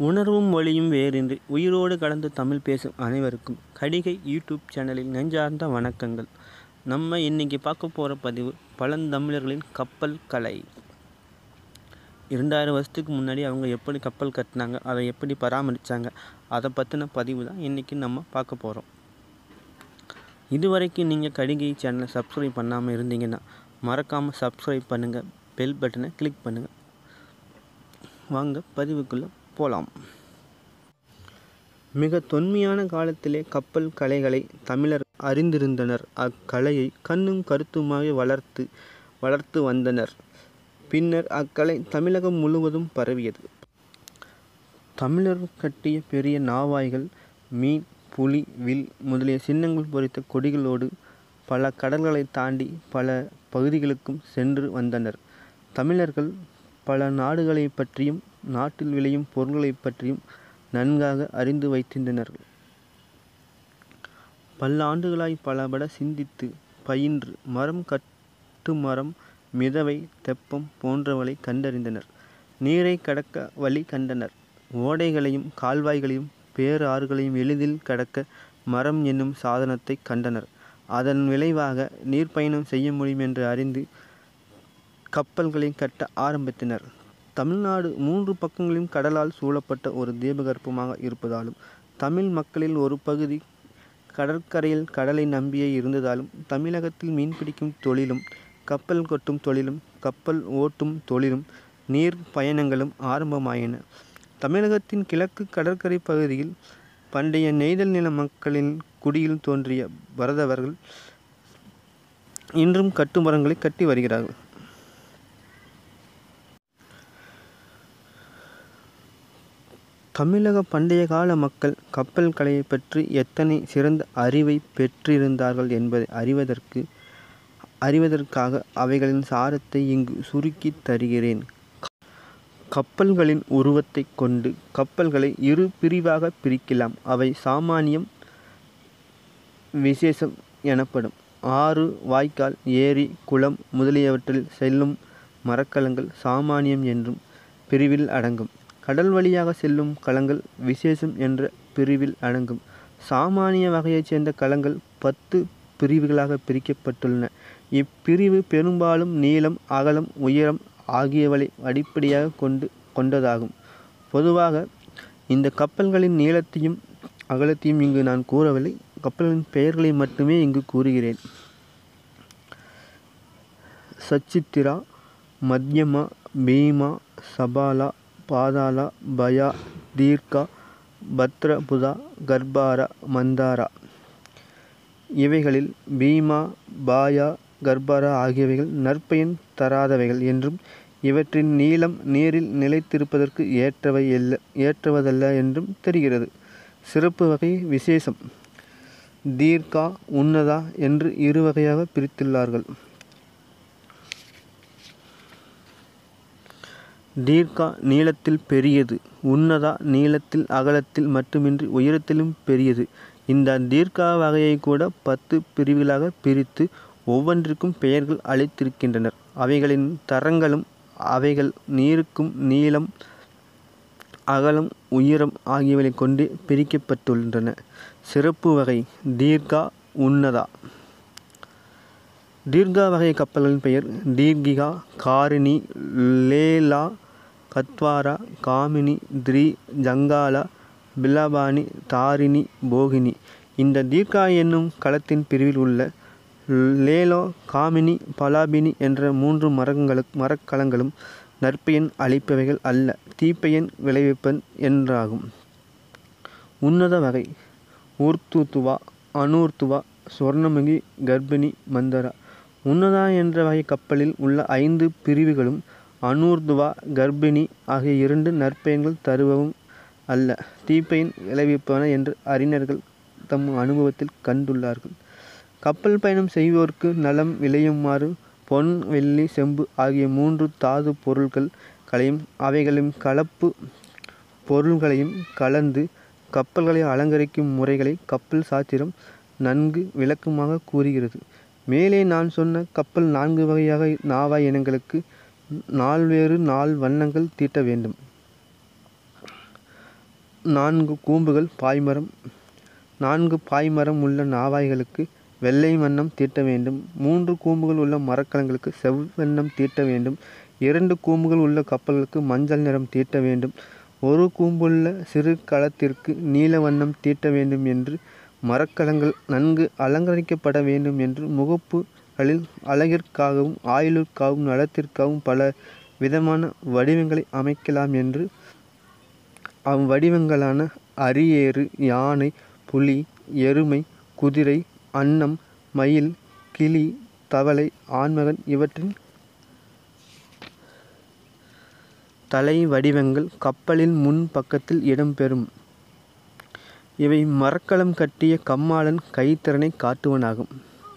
உணர்வும் மொழியும் வேறின்றி உயிரோடு கலந்து தமிழ் பேசும் அனைவருக்கும் கடிகை யூடியூப் சேனலில் நெஞ்சார்ந்த வணக்கங்கள் நம்ம இன்னைக்கு பார்க்க போகிற பதிவு பழந்தமிழர்களின் கப்பல் கலை இரண்டாயிரம் வருஷத்துக்கு முன்னாடி அவங்க எப்படி கப்பல் கட்டினாங்க அதை எப்படி பராமரித்தாங்க அதை பற்றின பதிவு தான் இன்றைக்கி நம்ம பார்க்க போகிறோம் இதுவரைக்கும் நீங்கள் கடிகை சேனலை சப்ஸ்கிரைப் பண்ணாமல் இருந்தீங்கன்னா மறக்காமல் சப்ஸ்கிரைப் பண்ணுங்கள் பெல் பட்டனை கிளிக் பண்ணுங்கள் வாங்க பதிவுக்குள்ளே போகலாம் மிக தொன்மையான காலத்திலே கப்பல் கலைகளை தமிழர் அறிந்திருந்தனர் அக்கலையை கண்ணும் கருத்துமாக வளர்த்து வளர்த்து வந்தனர் பின்னர் அக்கலை தமிழகம் முழுவதும் பரவியது தமிழர் கட்டிய பெரிய நாவாய்கள் மீன் புலி வில் முதலிய சின்னங்கள் பொறித்த கொடிகளோடு பல கடல்களை தாண்டி பல பகுதிகளுக்கும் சென்று வந்தனர் தமிழர்கள் பல நாடுகளை பற்றியும் நாட்டில் விளையும் பொருள்களை பற்றியும் நன்காக அறிந்து வைத்திருந்தனர் பல்லாண்டுகளாய் பலபட சிந்தித்து பயின்று மரம் கட்டு மரம் மிதவை தெப்பம் போன்றவளை கண்டறிந்தனர் நீரை கடக்க வழி கண்டனர் ஓடைகளையும் கால்வாய்களையும் பேராறுகளையும் எளிதில் கடக்க மரம் என்னும் சாதனத்தை கண்டனர் அதன் விளைவாக நீர்ப்பயணம் செய்ய முடியும் என்று அறிந்து கப்பல்களை கட்ட ஆரம்பித்தனர் தமிழ்நாடு மூன்று பக்கங்களிலும் கடலால் சூழப்பட்ட ஒரு தீபகற்பமாக இருப்பதாலும் தமிழ் மக்களில் ஒரு பகுதி கடற்கரையில் கடலை நம்பியே இருந்ததாலும் தமிழகத்தில் மீன்பிடிக்கும் தொழிலும் கப்பல் கொட்டும் தொழிலும் கப்பல் ஓட்டும் தொழிலும் நீர் பயணங்களும் ஆரம்பமாயின தமிழகத்தின் கிழக்கு கடற்கரை பகுதியில் பண்டைய நெய்தல் நில மக்களின் குடியில் தோன்றிய பரதவர்கள் இன்றும் கட்டுமரங்களை கட்டி வருகிறார்கள் தமிழக பண்டைய கால மக்கள் கப்பல் கலையை பற்றி எத்தனை சிறந்த அறிவை பெற்றிருந்தார்கள் என்பதை அறிவதற்கு அறிவதற்காக அவைகளின் சாரத்தை இங்கு சுருக்கி தருகிறேன் கப்பல்களின் உருவத்தை கொண்டு கப்பல்களை இரு பிரிவாக பிரிக்கலாம் அவை சாமானியம் விசேஷம் எனப்படும் ஆறு வாய்க்கால் ஏரி குளம் முதலியவற்றில் செல்லும் மரக்கலங்கள் சாமானியம் என்றும் பிரிவில் அடங்கும் கடல் வழியாக செல்லும் கலங்கள் விசேஷம் என்ற பிரிவில் அடங்கும் சாமானிய வகையைச் சேர்ந்த கலங்கள் பத்து பிரிவுகளாக பிரிக்கப்பட்டுள்ளன இப்பிரிவு பெரும்பாலும் நீளம் அகலம் உயரம் ஆகியவளை அடிப்படையாக கொண்டு கொண்டதாகும் பொதுவாக இந்த கப்பல்களின் நீளத்தையும் அகலத்தையும் இங்கு நான் கூறவில்லை கப்பல்களின் பெயர்களை மட்டுமே இங்கு கூறுகிறேன் சச்சித்திரா மத்தியமா பீமா சபாலா பாதாளா பயா தீர்க்கா பத்ரபுதா கர்பாரா மந்தாரா இவைகளில் பீமா பாயா கர்ப்பாரா ஆகியவைகள் நற்பயன் தராதவைகள் என்றும் இவற்றின் நீளம் நீரில் நிலைத்திருப்பதற்கு ஏற்றவை அல்ல ஏற்றவதல்ல என்றும் தெரிகிறது சிறப்பு வகை விசேஷம் தீர்க்கா உன்னதா என்று இரு வகையாக பிரித்துள்ளார்கள் தீர்க்கா நீளத்தில் பெரியது உன்னதா நீளத்தில் அகலத்தில் மட்டுமின்றி உயரத்திலும் பெரியது இந்த தீர்க்கா வகையை கூட பத்து பிரிவுகளாக பிரித்து ஒவ்வொன்றிற்கும் பெயர்கள் அளித்திருக்கின்றனர் அவைகளின் தரங்களும் அவைகள் நீருக்கும் நீளம் அகலம் உயரம் ஆகியவை கொண்டு பிரிக்கப்பட்டுள்ளன சிறப்பு வகை தீர்க்கா உன்னதா தீர்க்கா வகை கப்பல்களின் பெயர் தீர்கிகா காரிணி லேலா கத்வாரா காமினி த்ரீ ஜங்காலா பில்லபானி தாரிணி போகினி இந்த தீர்க்கா என்னும் களத்தின் பிரிவில் உள்ள லேலோ காமினி பலாபினி என்ற மூன்று மரங்களுக்கு மரக்கலங்களும் நற்பயன் அளிப்பவைகள் அல்ல தீப்பயன் விளைவிப்பன் என்றாகும் உன்னத வகை ஊர்த்துத்துவா அனூர்த்துவா சொர்ணமுகி கர்ப்பிணி மந்தரா உன்னதா என்ற வகை கப்பலில் உள்ள ஐந்து பிரிவுகளும் அனூர்துவா கர்ப்பிணி ஆகிய இரண்டு நற்பயன்கள் தருவவும் அல்ல தீப்பயன் விளைவிப்பன என்று அறிஞர்கள் தம் அனுபவத்தில் கண்டுள்ளார்கள் கப்பல் பயணம் செய்வோருக்கு நலம் விளையுமாறு பொன் வெள்ளி செம்பு ஆகிய மூன்று தாது பொருட்கள் களையும் அவைகளின் கலப்பு பொருள்களையும் கலந்து கப்பல்களை அலங்கரிக்கும் முறைகளை கப்பல் சாத்திரம் நன்கு விளக்கமாக கூறுகிறது மேலே நான் சொன்ன கப்பல் நான்கு வகையாக நாவாய் இனங்களுக்கு நால்வேறு நால் வண்ணங்கள் தீட்ட வேண்டும் நான்கு கூம்புகள் பாய்மரம் நான்கு பாய்மரம் உள்ள நாவாய்களுக்கு வெள்ளை வண்ணம் தீட்ட வேண்டும் மூன்று கூம்புகள் உள்ள மரக்கலங்களுக்கு செவ்வண்ணம் தீட்ட வேண்டும் இரண்டு கூம்புகள் உள்ள கப்பல்களுக்கு மஞ்சள் நிறம் தீட்ட வேண்டும் ஒரு கூம்புள்ள சிறு கலத்திற்கு நீல வண்ணம் தீட்ட வேண்டும் என்று மரக்கலங்கள் நன்கு அலங்கரிக்கப்பட வேண்டும் என்று முகப்புகளில் அழகிற்காகவும் ஆயுளுக்காகவும் நலத்திற்காகவும் பல விதமான வடிவங்களை அமைக்கலாம் என்று அவ்வடிவங்களான அரியேறு யானை புலி எருமை குதிரை அன்னம் மயில் கிளி தவளை ஆண்மகன் இவற்றின் தலை வடிவங்கள் கப்பலின் முன் பக்கத்தில் இடம்பெறும் இவை மரக்கலம் கட்டிய கம்மாளன் கைத்திறனை காட்டுவனாகும்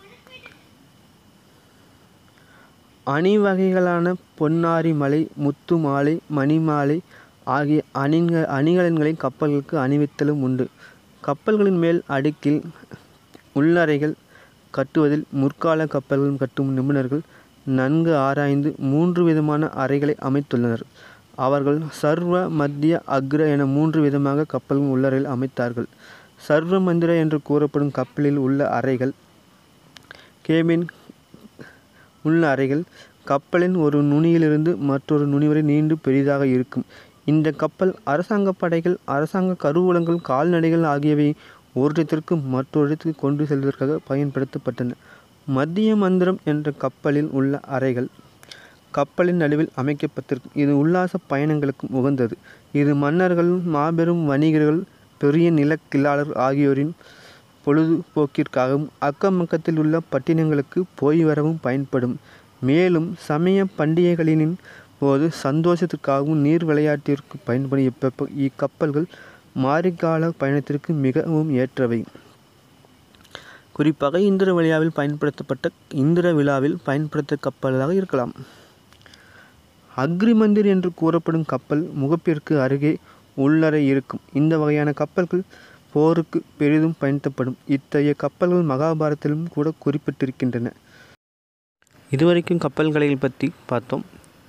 அணிவகைகளான பொன்னாரி மலை முத்து மாலை மணிமாலை ஆகிய அணிக அணிகலன்களை கப்பல்களுக்கு அணிவித்தலும் உண்டு கப்பல்களின் மேல் அடுக்கில் உள்ளறைகள் கட்டுவதில் முற்கால கப்பல்கள் கட்டும் நிபுணர்கள் நன்கு ஆராய்ந்து மூன்று விதமான அறைகளை அமைத்துள்ளனர் அவர்கள் சர்வ மத்திய அக்ர என மூன்று விதமாக கப்பல்கள் உள்ளறையில் அமைத்தார்கள் சர்வ மந்திர என்று கூறப்படும் கப்பலில் உள்ள அறைகள் கேபின் உள்ள அறைகள் கப்பலின் ஒரு நுனியிலிருந்து மற்றொரு நுனி வரை நீண்டு பெரிதாக இருக்கும் இந்த கப்பல் அரசாங்க படைகள் அரசாங்க கருவூலங்கள் கால்நடைகள் ஆகியவை ஒரு இடத்திற்கு மற்றொரு இடத்திற்கு கொண்டு செல்வதற்காக பயன்படுத்தப்பட்டன மத்திய மந்திரம் என்ற கப்பலில் உள்ள அறைகள் கப்பலின் நடுவில் அமைக்கப்பட்டிருக்கும் இது உல்லாச பயணங்களுக்கும் உகந்தது இது மன்னர்கள் மாபெரும் வணிகர்கள் பெரிய நிலக்கிழாளர் ஆகியோரின் பொழுதுபோக்கிற்காகவும் அக்கம் பக்கத்தில் உள்ள பட்டினங்களுக்கு போய் வரவும் பயன்படும் மேலும் சமய பண்டிகைகளின் போது சந்தோஷத்திற்காகவும் நீர் விளையாட்டிற்கு பயன்படும் இப்ப இக்கப்பல்கள் மாரிக்கால பயணத்திற்கு மிகவும் ஏற்றவை குறிப்பாக இந்திர விழாவில் பயன்படுத்தப்பட்ட இந்திர விழாவில் பயன்படுத்த கப்பலாக இருக்கலாம் அக்ரிமந்திர் என்று கூறப்படும் கப்பல் முகப்பிற்கு அருகே உள்ளறை இருக்கும் இந்த வகையான கப்பல்கள் போருக்கு பெரிதும் பயன்படுத்தப்படும் இத்தகைய கப்பல்கள் மகாபாரதத்திலும் கூட குறிப்பிட்டிருக்கின்றன இதுவரைக்கும் கப்பல்களை பற்றி பார்த்தோம்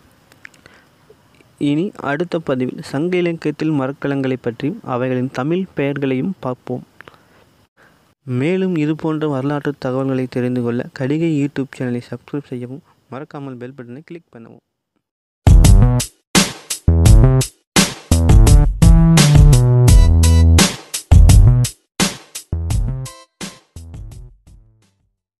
இனி அடுத்த பதிவில் சங்க இலக்கியத்தில் மரக்கலங்களை பற்றியும் அவைகளின் தமிழ் பெயர்களையும் பார்ப்போம் மேலும் இது போன்ற வரலாற்று தகவல்களை தெரிந்து கொள்ள கடிகை யூடியூப் சேனலை சப்ஸ்கிரைப் செய்யவும் மறக்காமல் பெல் பட்டனை கிளிக் பண்ணவும்